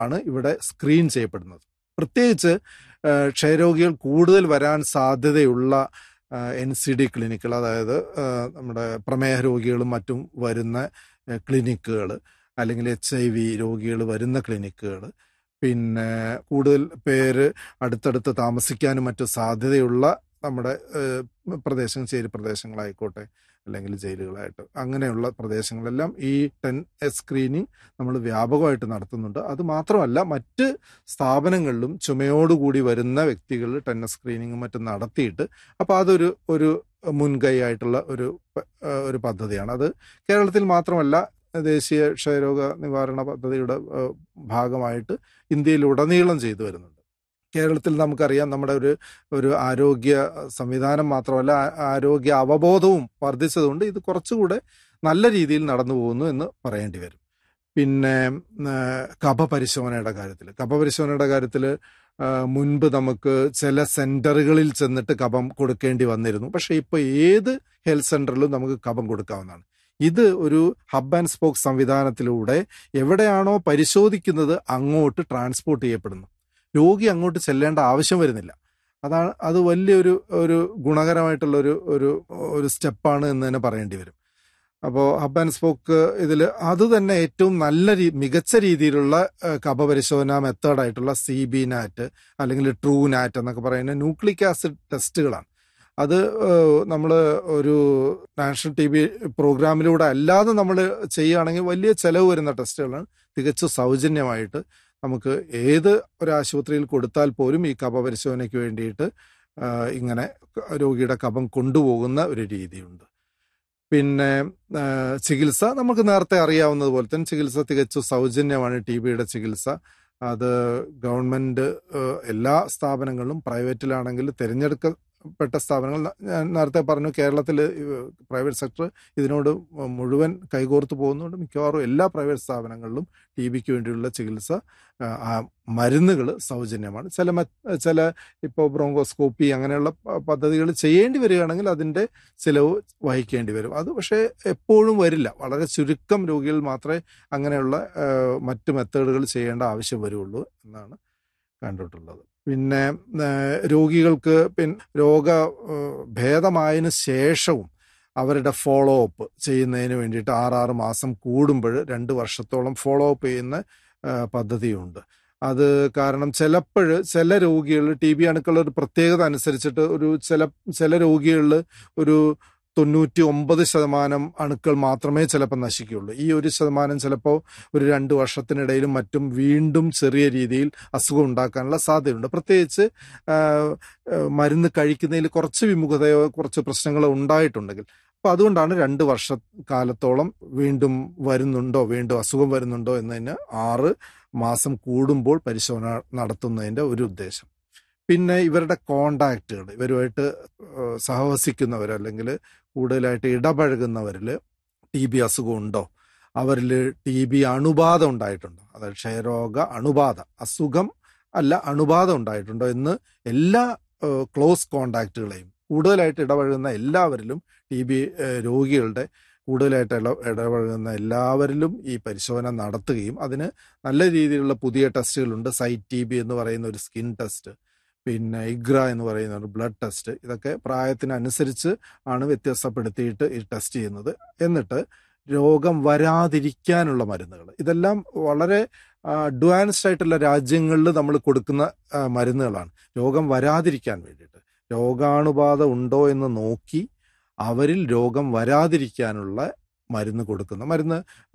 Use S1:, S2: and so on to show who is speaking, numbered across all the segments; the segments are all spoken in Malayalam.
S1: ആണ് ഇവിടെ സ്ക്രീൻ ചെയ്യപ്പെടുന്നത് പ്രത്യേകിച്ച് ആ, ക്ഷയരോഗികൾ കൂടുതൽ വരാൻ സാധ്യതയുള്ള എൻ സി ഡി ക്ലിനിക്കുകൾ അതായത് ആ, നമ്മുടെ പ്രമേഹ രോഗികളും മറ്റും വരുന്ന ക്ലിനിക്കുകൾ അല്ലെങ്കിൽ എച്ച് ഐ വി രോഗികൾ വരുന്ന ക്ലിനിക്കുകൾ പിന്നെ കൂടുതൽ പേര് അടുത്തടുത്ത് താമസിക്കാനും മറ്റു സാധ്യതയുള്ള നമ്മുടെ ഏഹ്, പ്രദേശം ചേരി പ്രദേശങ്ങളായിക്കോട്ടെ അല്ലെങ്കിൽ ജയിലുകളായിട്ട് അങ്ങനെയുള്ള പ്രദേശങ്ങളെല്ലാം ഈ ടെൻ എസ് സ്ക്രീനിങ് നമ്മൾ വ്യാപകമായിട്ട് നടത്തുന്നുണ്ട് അത് മാത്രമല്ല മറ്റ് സ്ഥാപനങ്ങളിലും ചുമയോടുകൂടി വരുന്ന വ്യക്തികൾ ടെൻ എസ് സ്ക്രീനിങ്ങും മറ്റും നടത്തിയിട്ട് അപ്പോൾ അതൊരു ഒരു മുൻകൈ ആയിട്ടുള്ള ഒരു പ- ഏഹ് ഒരു പദ്ധതിയാണ് അത് കേരളത്തിൽ മാത്രമല്ല ദേശീയ ക്ഷയരോഗ നിവാരണ പദ്ധതിയുടെ ഏഹ്, ഭാഗമായിട്ട് ഇന്ത്യയിലുടനീളം ചെയ്തു വരുന്നുണ്ട് കേരളത്തിൽ നമുക്കറിയാം നമ്മുടെ ഒരു ഒരു ആരോഗ്യ സംവിധാനം മാത്രമല്ല ആ- ആരോഗ്യ അവബോധവും വർദ്ധിച്ചതുകൊണ്ട് ഇത് കുറച്ചുകൂടെ നല്ല രീതിയിൽ നടന്നു പോകുന്നു എന്ന് പറയേണ്ടി വരും പിന്നെ ആ, കഫ പരിശോധനയുടെ കാര്യത്തിൽ കഫ പരിശോധനയുടെ കാര്യത്തിൽ മുൻപ് നമുക്ക് ചില സെന്ററുകളിൽ ചെന്നിട്ട് കഫം കൊടുക്കേണ്ടി വന്നിരുന്നു പക്ഷേ ഇപ്പോൾ ഏത് ഹെൽത്ത് സെന്ററിലും നമുക്ക് കഫം കൊടുക്കാവുന്നതാണ് ഇത് ഒരു ഹബ് ആൻഡ് സ്പോക്ക് സംവിധാനത്തിലൂടെ എവിടെയാണോ പരിശോധിക്കുന്നത് അങ്ങോട്ട് ട്രാൻസ്പോർട്ട് ചെയ്യപ്പെടുന്നു രോഗി അങ്ങോട്ട് ചെല്ലേണ്ട ആവശ്യം വരുന്നില്ല അതാണ് അത് വലിയൊരു ഒരു ഗുണകരമായിട്ടുള്ള ഒരു ഒരു ഒരു സ്റ്റെപ്പാണ് എന്ന് തന്നെ പറയേണ്ടി വരും അപ്പോൾ ഹബ് ആൻഡ് സ്പോക്ക് ഇതിൽ അത് തന്നെ ഏറ്റവും നല്ല രീ മികച്ച രീതിയിലുള്ള ഏഹ്, കഫ പരിശോധന മെത്തേഡായിട്ടുള്ള സി ബി നാറ്റ് അല്ലെങ്കിൽ ട്രൂ നാറ്റ് എന്നൊക്കെ പറയുന്ന ന്യൂക്ലിക് ആസിഡ് ടെസ്റ്റുകളാണ് അത് നമ്മൾ ഒരു നാഷണൽ ടി ബി പ്രോഗ്രാമിലൂടെ അല്ലാതെ നമ്മൾ ചെയ്യുകയാണെങ്കിൽ വലിയ ചെലവ് വരുന്ന ടെസ്റ്റുകളാണ് തികച്ചും സൗജന്യമായിട്ട് നമുക്ക് ഏത് ഒരു ആശുപത്രിയിൽ കൊടുത്താൽ പോലും ഈ കഫ പരിശോധനയ്ക്ക് വേണ്ടിയിട്ട് ആ, ഇങ്ങനെ രോഗിയുടെ കഫം കൊണ്ടുപോകുന്ന ഒരു രീതിയുണ്ട് പിന്നെ ആ, ചികിത്സ നമുക്ക് നേരത്തെ അറിയാവുന്നത് പോലെ തന്നെ ചികിത്സ തികച്ചും സൗജന്യമാണ് ടി ബിയുടെ ചികിത്സ അത് ഗവൺമെന്റ് ആ, എല്ലാ സ്ഥാപനങ്ങളിലും പ്രൈവറ്റിലാണെങ്കിൽ തിരഞ്ഞെടുക്കപ്പെട്ട സ്ഥാപനങ്ങൾ ന- ഞാൻ നേരത്തെ പറഞ്ഞു കേരളത്തിൽ പ്രൈവറ്റ് സെക്ടർ ഇതിനോട് മുഴുവൻ കൈകോർത്ത് പോകുന്നതുകൊണ്ട് മിക്കവാറും എല്ലാ പ്രൈവറ്റ് സ്ഥാപനങ്ങളിലും ടി ബിക്ക് വേണ്ടിയുള്ള ചികിത്സ ആ മരുന്നുകൾ സൗജന്യമാണ് ചില മറ്റ് ചില ഇപ്പോൾ ബ്രോങ്കോസ്കോപ്പി അങ്ങനെയുള്ള പദ്ധതികൾ ചെയ്യേണ്ടി വരികയാണെങ്കിൽ അതിൻ്റെ ചിലവ് വഹിക്കേണ്ടി വരും അത് പക്ഷേ എപ്പോഴും വരില്ല വളരെ ചുരുക്കം രോഗികൾ മാത്രമേ അങ്ങനെയുള്ള ആ, മറ്റ് മെത്തേഡുകൾ ചെയ്യേണ്ട ആവശ്യം വരുള്ളൂ എന്നാണ് കണ്ടിട്ടുള്ളത് പിന്നെ ആ, രോഗികൾക്ക് പിൻ രോഗ ആ, ഭേദമായതിനു ശേഷവും അവരുടെ ഫോളോ അപ്പ് ചെയ്യുന്നതിന് വേണ്ടിയിട്ട് ആറാറ് മാസം കൂടുമ്പോൾ രണ്ട് വർഷത്തോളം ഫോളോ അപ്പ് ചെയ്യുന്ന ആ, പദ്ധതിയുണ്ട് അത് കാരണം ചിലപ്പോൾ ചില രോഗികൾ ടി ബി അണുക്കളുടെ ഒരു പ്രത്യേകത അനുസരിച്ചിട്ട് ഒരു ചില ചില രോഗികളിൽ ഒരു തൊണ്ണൂറ്റി ഒമ്പത് ശതമാനം അണുക്കൾ മാത്രമേ ചിലപ്പോൾ നശിക്കുകയുള്ളൂ ഈ ഒരു ശതമാനം ചിലപ്പോൾ ഒരു രണ്ട് വർഷത്തിനിടയിലും മറ്റും വീണ്ടും ചെറിയ രീതിയിൽ അസുഖം ഉണ്ടാക്കാനുള്ള സാധ്യതയുണ്ട് പ്രത്യേകിച്ച് ആ, ആ, മരുന്ന് കഴിക്കുന്നതിൽ കുറച്ച് വിമുഖതയോ കുറച്ച് പ്രശ്നങ്ങളോ ഉണ്ടായിട്ടുണ്ടെങ്കിൽ അപ്പോൾ അതുകൊണ്ടാണ് രണ്ട് വർഷ കാലത്തോളം വീണ്ടും വരുന്നുണ്ടോ വീണ്ടും അസുഖം വരുന്നുണ്ടോ എന്നതിന് ആറ് മാസം കൂടുമ്പോൾ പരിശോധന നടത്തുന്നതിൻ്റെ ഒരു ഉദ്ദേശം പിന്നെ ഇവരുടെ കോണ്ടാക്റ്റുകൾ ഇവരുമായിട്ട് ഏഹ്, സഹവസിക്കുന്നവർ അല്ലെങ്കിൽ കൂടുതലായിട്ട് ഇടപഴകുന്നവരിൽ ടി ബി അസുഖം ഉണ്ടോ അവരിൽ ടി ബി അണുബാധ ഉണ്ടായിട്ടുണ്ടോ അതായത് ക്ഷയരോഗ അണുബാധ അസുഖം അല്ല അണുബാധ ഉണ്ടായിട്ടുണ്ടോ എന്ന് എല്ലാ ക്ലോസ് കോണ്ടാക്റ്റുകളെയും കൂടുതലായിട്ട് ഇടപഴകുന്ന എല്ലാവരിലും ടി ബി രോഗികളുടെ കൂടുതലായിട്ട് ഇട ഇടപഴകുന്ന എല്ലാവരിലും ഈ പരിശോധന നടത്തുകയും അതിന് നല്ല രീതിയിലുള്ള പുതിയ ടെസ്റ്റുകളുണ്ട് സൈറ്റ് ടി ബി എന്ന് പറയുന്ന ഒരു സ്കിൻ ടെസ്റ്റ് പിന്നെ ഇഗ്ര എന്ന് പറയുന്ന ഒരു ബ്ലഡ് ടെസ്റ്റ് ഇതൊക്കെ പ്രായത്തിനനുസരിച്ച് ആണ് വ്യത്യസ്തപ്പെടുത്തിയിട്ട് ഈ ടെസ്റ്റ് ചെയ്യുന്നത് എന്നിട്ട് രോഗം വരാതിരിക്കാനുള്ള മരുന്നുകൾ ഇതെല്ലാം വളരെ അഡ്വാൻസ്ഡ് ആയിട്ടുള്ള രാജ്യങ്ങളിൽ നമ്മൾ കൊടുക്കുന്ന ആ, മരുന്നുകളാണ് രോഗം വരാതിരിക്കാൻ വേണ്ടിയിട്ട് രോഗാണുബാധ ഉണ്ടോ എന്ന് നോക്കി അവരിൽ രോഗം വരാതിരിക്കാനുള്ള മരുന്ന് കൊടുക്കുന്ന മരുന്ന്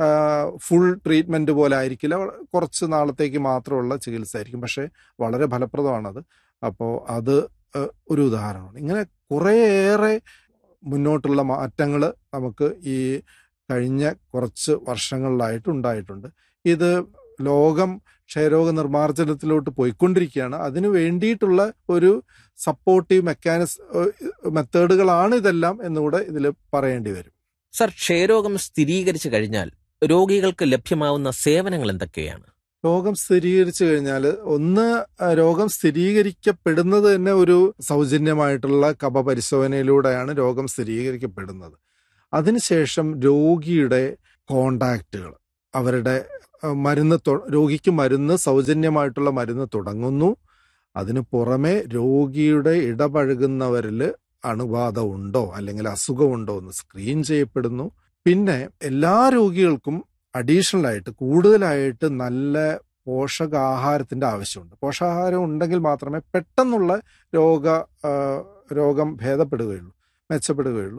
S1: ഫുൾ ട്രീറ്റ്മെന്റ് പോലെ ആയിരിക്കില്ല കുറച്ച് നാളത്തേക്ക് മാത്രമുള്ള ചികിത്സ ആയിരിക്കും പക്ഷേ വളരെ ഫലപ്രദമാണത് അപ്പോൾ അത് ആ, ഒരു ഉദാഹരണമാണ് ഇങ്ങനെ കുറേയേറെ മുന്നോട്ടുള്ള മാറ്റങ്ങൾ നമുക്ക് ഈ കഴിഞ്ഞ കുറച്ച് വർഷങ്ങളിലായിട്ട് ഉണ്ടായിട്ടുണ്ട് ഇത് ലോകം ക്ഷയരോഗ നിർമ്മാർജ്ജനത്തിലോട്ട് പോയിക്കൊണ്ടിരിക്കുകയാണ് അതിനു വേണ്ടിയിട്ടുള്ള ഒരു സപ്പോർട്ടീവ് മെക്കാനിസ് മെത്തേഡുകളാണ് ഇതെല്ലാം എന്നുകൂടെ ഇതിൽ പറയേണ്ടി വരും
S2: സർ ക്ഷയരോഗം സ്ഥിരീകരിച്ചു കഴിഞ്ഞാൽ രോഗികൾക്ക് ലഭ്യമാവുന്ന സേവനങ്ങൾ എന്തൊക്കെയാണ്
S1: രോഗം സ്ഥിരീകരിച്ചു കഴിഞ്ഞാൽ ഒന്ന് ആ, രോഗം സ്ഥിരീകരിക്കപ്പെടുന്നത് തന്നെ ഒരു സൗജന്യമായിട്ടുള്ള കഫ പരിശോധനയിലൂടെയാണ് രോഗം സ്ഥിരീകരിക്കപ്പെടുന്നത് അതിനുശേഷം രോഗിയുടെ കോണ്ടാക്റ്റുകൾ അവരുടെ ആ, മരുന്ന് തൊ- രോഗിക്ക് മരുന്ന് സൗജന്യമായിട്ടുള്ള മരുന്ന് തുടങ്ങുന്നു അതിന് പുറമെ രോഗിയുടെ ഇടപഴകുന്നവരിൽ അണുബാധ ഉണ്ടോ അല്ലെങ്കിൽ അസുഖമുണ്ടോ എന്ന് സ്ക്രീൻ ചെയ്യപ്പെടുന്നു പിന്നെ എല്ലാ രോഗികൾക്കും അഡീഷണൽ ആയിട്ട് കൂടുതലായിട്ട് നല്ല പോഷകാഹാരത്തിന്റെ ആവശ്യമുണ്ട് പോഷകാഹാരം ഉണ്ടെങ്കിൽ മാത്രമേ പെട്ടെന്നുള്ള രോഗ ആ, രോഗം ഭേദപ്പെടുകയുള്ളൂ മെച്ചപ്പെടുകയുള്ളൂ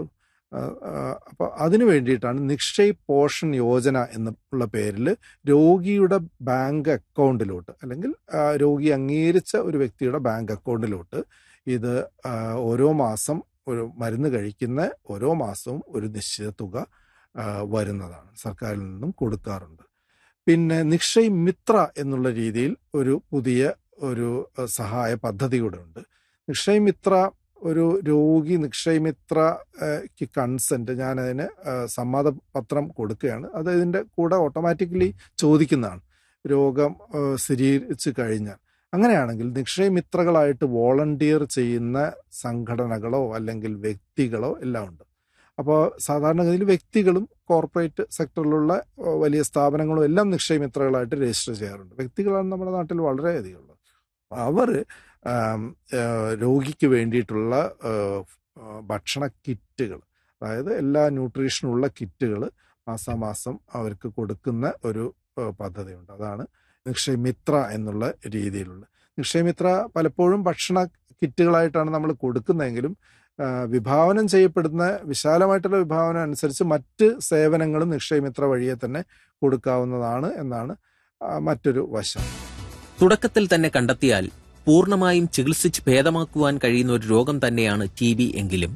S1: അപ്പോൾ അതിനു വേണ്ടിയിട്ടാണ് നിക്ഷയ് പോഷൺ യോജന എന്നുള്ള പേരിൽ രോഗിയുടെ ബാങ്ക് അക്കൗണ്ടിലോട്ട് അല്ലെങ്കിൽ ആ, രോഗി അംഗീകരിച്ച ഒരു വ്യക്തിയുടെ ബാങ്ക് അക്കൗണ്ടിലോട്ട് ഇത് ആ, ഓരോ മാസം ഒരു മരുന്ന് കഴിക്കുന്ന ഓരോ മാസവും ഒരു നിശ്ചിത തുക ആ, വരുന്നതാണ് സർക്കാരിൽ നിന്നും കൊടുക്കാറുണ്ട് പിന്നെ നിക്ഷയ് മിത്ര എന്നുള്ള രീതിയിൽ ഒരു പുതിയ ഒരു ആ, സഹായ പദ്ധതി കൂടെ ഉണ്ട് നിക്ഷയ് മിത്ര ഒരു രോഗി നിക്ഷയ് മിത്രയ്ക്ക് കൺസെന്റ് ഞാൻ അതിന് ആ, സമ്മതപത്രം കൊടുക്കുകയാണ് അത് ഇതിന്റെ കൂടെ ഓട്ടോമാറ്റിക്കലി ചോദിക്കുന്നതാണ് രോഗം ആ, സ്ഥിരീകരിച്ചു കഴിഞ്ഞാൽ അങ്ങനെയാണെങ്കിൽ നിക്ഷയ് മിത്രകളായിട്ട് വോളണ്ടിയർ ചെയ്യുന്ന സംഘടനകളോ അല്ലെങ്കിൽ വ്യക്തികളോ എല്ലാം ഉണ്ട് അപ്പോൾ സാധാരണഗതിയിൽ വ്യക്തികളും കോർപ്പറേറ്റ് സെക്ടറിലുള്ള ആ, വലിയ സ്ഥാപനങ്ങളും എല്ലാം നിക്ഷയ് മിത്രകളായിട്ട് രജിസ്റ്റർ ചെയ്യാറുണ്ട് വ്യക്തികളാണ് നമ്മുടെ നാട്ടിൽ വളരെയധികം ഉള്ളത് അവർ ആം, ആ, രോഗിക്ക് വേണ്ടിയിട്ടുള്ള ആ, ആ, ഭക്ഷണ കിറ്റുകൾ അതായത് എല്ലാ ന്യൂട്രീഷനുള്ള കിറ്റുകൾ മാസാമാസം അവർക്ക് കൊടുക്കുന്ന ഒരു ആ, പദ്ധതിയുണ്ട് അതാണ് നിക്ഷയ് മിത്ര എന്നുള്ള രീതിയിലുള്ള നിക്ഷയ് മിത്ര പലപ്പോഴും ഭക്ഷണ കിറ്റുകളായിട്ടാണ് നമ്മൾ കൊടുക്കുന്നതെങ്കിലും ആ, വിഭാവനം ചെയ്യപ്പെടുന്ന വിശാലമായിട്ടുള്ള വിഭാവനം അനുസരിച്ച് മറ്റ് സേവനങ്ങളും നിക്ഷയ് മിത്ര വഴിയെ തന്നെ കൊടുക്കാവുന്നതാണ് എന്നാണ് ആ, മറ്റൊരു വശം
S2: തുടക്കത്തിൽ തന്നെ കണ്ടെത്തിയാൽ പൂർണ്ണമായും ചികിത്സിച്ച് ഭേദമാക്കുവാൻ കഴിയുന്ന ഒരു രോഗം തന്നെയാണ് ടി ബി എങ്കിലും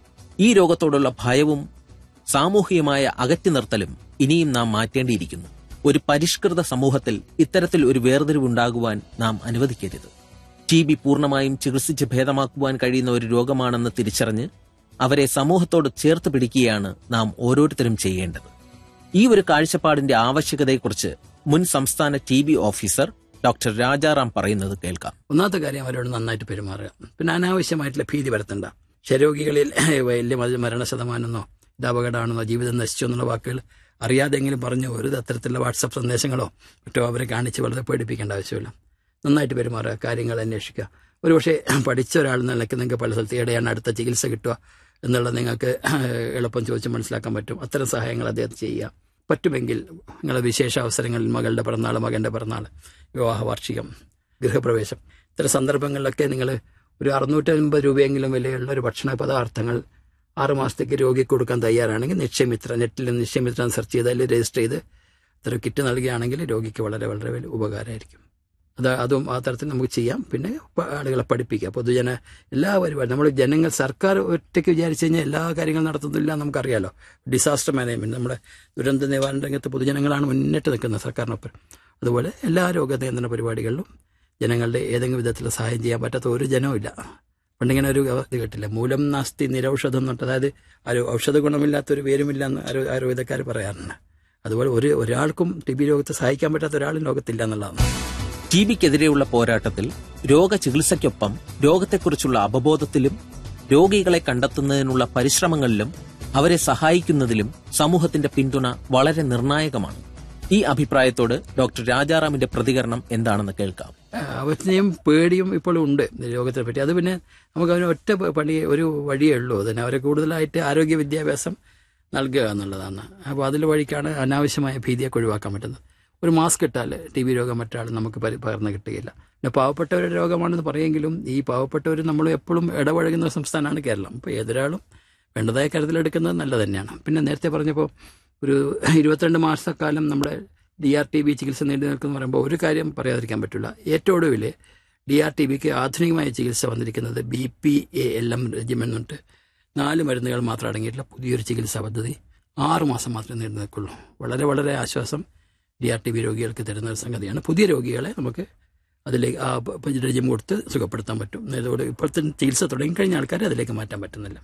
S2: ഈ രോഗത്തോടുള്ള ഭയവും സാമൂഹികമായ അകറ്റി നിർത്തലും ഇനിയും നാം മാറ്റേണ്ടിയിരിക്കുന്നു ഒരു പരിഷ്കൃത സമൂഹത്തിൽ ഇത്തരത്തിൽ ഒരു വേർതിരിവുണ്ടാകുവാൻ നാം അനുവദിക്കരുത് ടി ബി പൂർണ്ണമായും ചികിത്സിച്ച് ഭേദമാക്കുവാൻ കഴിയുന്ന ഒരു രോഗമാണെന്ന് തിരിച്ചറിഞ്ഞ് അവരെ സമൂഹത്തോട് ചേർത്ത് പിടിക്കുകയാണ് നാം ഓരോരുത്തരും ചെയ്യേണ്ടത് ഈ ഒരു കാഴ്ചപ്പാടിന്റെ ആവശ്യകതയെക്കുറിച്ച് മുൻ സംസ്ഥാന T B officer doctor Rajaram പറയുന്നത് കേൾക്കാം
S3: ഒന്നാമത്തെ കാര്യം അവരോട് നന്നായിട്ട് പെരുമാറുക പിന്നെ അനാവശ്യമായിട്ടുള്ള ഭീതി വരുത്തണ്ട ക്ഷരോഗികളിൽ വലിയ മര- മരണ ശതമാനമെന്നോ ഇത് അപകടമാണെന്നോ ജീവിതം നശിച്ചു എന്നുള്ള വാക്കുകൾ അറിയാതെങ്കിലും പറഞ്ഞു ഒരു അത്തരത്തിലുള്ള വാട്സപ്പ് സന്ദേശങ്ങളോ മറ്റോ അവരെ കാണിച്ച് വളരെ പേടിപ്പിക്കേണ്ട ആവശ്യമില്ല നന്നായിട്ട് പെരുമാറുക കാര്യങ്ങൾ അന്വേഷിക്കുക ഒരുപക്ഷെ പഠിച്ച ഒരാൾ നിലയ്ക്ക് നിങ്ങൾക്ക് പല സ്ഥലത്ത് എവിടെയാണ് അടുത്ത ചികിത്സ കിട്ടുക എന്നുള്ളത് നിങ്ങൾക്ക് എളുപ്പം ചോദിച്ച് മനസ്സിലാക്കാൻ പറ്റും അത്തരം സഹായങ്ങൾ അദ്ദേഹത്തെ ചെയ്യുക പറ്റുമെങ്കിൽ നിങ്ങളുടെ വിശേഷ അവസരങ്ങളിൽ മകളുടെ പിറന്നാൾ മകൻ്റെ പിറന്നാൾ വിവാഹ വാർഷികം ഗൃഹപ്രവേശം ഇത്തരം സന്ദർഭങ്ങളിലൊക്കെ നിങ്ങൾ ഒരു അറുന്നൂറ്റൻപത് രൂപയെങ്കിലും വിലയുള്ള ഒരു ഭക്ഷണ പദാർത്ഥങ്ങൾ ആറ് മാസത്തേക്ക് രോഗിക്ക് കൊടുക്കാൻ തയ്യാറാണെങ്കിൽ നിക്ഷയമിത്ര നെറ്റിൽ നിക്ഷയമിത്ര സെർച്ച് ചെയ്ത് അതിൽ രജിസ്റ്റർ ചെയ്ത് ഇത്തരം കിറ്റ് നൽകുകയാണെങ്കിൽ രോഗിക്ക് വളരെ വളരെ വലിയ ഉപകാരമായിരിക്കും അത് അതും ആ തരത്തിൽ നമുക്ക് ചെയ്യാം പിന്നെ പ- ആളുകളെ പഠിപ്പിക്കുക പൊതുജന എല്ലാ പരിപാടി നമ്മൾ ജനങ്ങൾ സർക്കാർ ഒറ്റയ്ക്ക് വിചാരിച്ചു കഴിഞ്ഞാൽ എല്ലാ കാര്യങ്ങളും നടത്തുന്നില്ല എന്ന് നമുക്കറിയാലോ ഡിസാസ്റ്റർ മാനേജ്മെന്റ് നമ്മുടെ ദുരന്ത നിവാരണ രംഗത്ത് പൊതുജനങ്ങളാണ് മുന്നിട്ട് നിൽക്കുന്നത് സർക്കാരിനൊപ്പം അതുപോലെ എല്ലാ രോഗനിയന്ത്രണ പരിപാടികളിലും ജനങ്ങളുടെ ഏതെങ്കിലും വിധത്തിൽ സഹായം ചെയ്യാൻ പറ്റാത്ത ഒരു ജനവും ഇല്ല പണ്ടിങ്ങനെ ഒരു ഇത് കേട്ടില്ല മൂലം നാസ്തി നിരൌഷധം എന്നിട്ട് അതായത് ഒരു ഔഷധ ഗുണമില്ലാത്തൊരു പേരുമില്ല എന്ന് ആരോ- ആയുർവേദക്കാർ പറയാറുണ്ട് അതുപോലെ ഒരു ഒരാൾക്കും ടി ബി രോഗത്തെ സഹായിക്കാൻ പറ്റാത്ത ഒരാളും ലോകത്തില്ല എന്നുള്ളതാണ്
S2: ടി ബിക്കെതിരെയുള്ള പോരാട്ടത്തിൽ രോഗചികിത്സയ്ക്കൊപ്പം രോഗത്തെക്കുറിച്ചുള്ള അവബോധത്തിലും രോഗികളെ കണ്ടെത്തുന്നതിനുള്ള പരിശ്രമങ്ങളിലും അവരെ സഹായിക്കുന്നതിലും സമൂഹത്തിന്റെ പിന്തുണ വളരെ നിർണായകമാണ് ഈ അഭിപ്രായത്തോട് ഡോക്ടർ രാജാറാമിന്റെ പ്രതികരണം എന്താണെന്ന് കേൾക്കാം
S3: അവജ്ഞയും പേടിയും ഇപ്പോഴും ഉണ്ട് രോഗത്തെ പറ്റി അത് പിന്നെ നമുക്ക് അവന് ഒറ്റ പ- പണി ഒരു വഴിയേ ഉള്ളൂ അതിന് അവരെ കൂടുതലായിട്ട് ആരോഗ്യ വിദ്യാഭ്യാസം നൽകുക എന്നുള്ളതാണ് അപ്പോൾ അതിൽ വഴിക്കാണ് അനാവശ്യമായ ഭീതിയൊക്കെ ഒഴിവാക്കാൻ പറ്റുന്നത് ഒരു മാസ്ക് ഇട്ടാൽ ടി ബി രോഗം മറ്റാൾ നമുക്ക് പരി- പകർന്നു കിട്ടുകയില്ല പിന്നെ പാവപ്പെട്ടവരുടെ രോഗമാണെന്ന് പറയുമെങ്കിലും ഈ പാവപ്പെട്ടവർ നമ്മൾ എപ്പോഴും ഇടപഴകുന്ന സംസ്ഥാനമാണ് കേരളം അപ്പോൾ ഏതൊരാളും വേണ്ടതായ കരുതലെടുക്കുന്നത് നല്ലത് തന്നെയാണ് പിന്നെ നേരത്തെ പറഞ്ഞപ്പോൾ ഒരു ഇരുപത്തിരണ്ട് മാസക്കാലം നമ്മുടെ ഡി ആർ ടി ബി ചികിത്സ നീണ്ടു നിൽക്കുന്ന പറയുമ്പോൾ ഒരു കാര്യം പറയാതിരിക്കാൻ പറ്റില്ല ഏറ്റവും ഒടുവിൽ ഡി ആർ ടി ബിക്ക് ആധുനികമായ ചികിത്സ വന്നിരിക്കുന്നത് B P A L M regimen എന്നിട്ട് നാല് മരുന്നുകൾ മാത്രം അടങ്ങിയിട്ടുള്ള പുതിയൊരു ചികിത്സാ പദ്ധതി ആറ് മാസം മാത്രമേ നീണ്ടു നിൽക്കുള്ളൂ വളരെ വളരെ ആശ്വാസം ഡി ആർ ടി ബി രോഗികൾക്ക് തരുന്ന ഒരു സംഗതിയാണ് പുതിയ രോഗികളെ നമുക്ക് അതിലേക്ക് ആ റെജിം കൊടുത്ത് സുഖപ്പെടുത്താൻ പറ്റും ഇതോടെ ഇപ്പോഴത്തെ ചികിത്സ തുടങ്ങിക്കഴിഞ്ഞ ആൾക്കാരെ അതിലേക്ക് മാറ്റാൻ പറ്റുന്നില്ല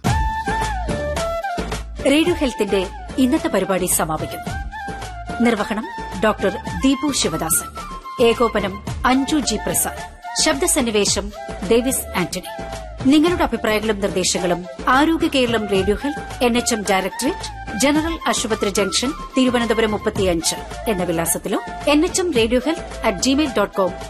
S4: റേഡിയോ ഹെൽത്തിന്റെ ഇന്നത്തെ പരിപാടി സമാപിക്കുന്നു നിർവഹണം ഡോക്ടർ ദീപു ശിവദാസൻ ഏകോപനം അഞ്ജു ജി പ്രസാദ് ശബ്ദസന്നിവേശം ഡേവിസ് ആന്റണി നിങ്ങളുടെ അഭിപ്രായങ്ങളും നിർദ്ദേശങ്ങളും ആരോഗ്യ Keralam radio health N H M directorate general ആശുപത്രി ജംഗ്ഷൻ തിരുവനന്തപുരം മുപ്പത്തിയഞ്ച് എന്ന വിലാസത്തിലോ N H M radio health at Gmail dot com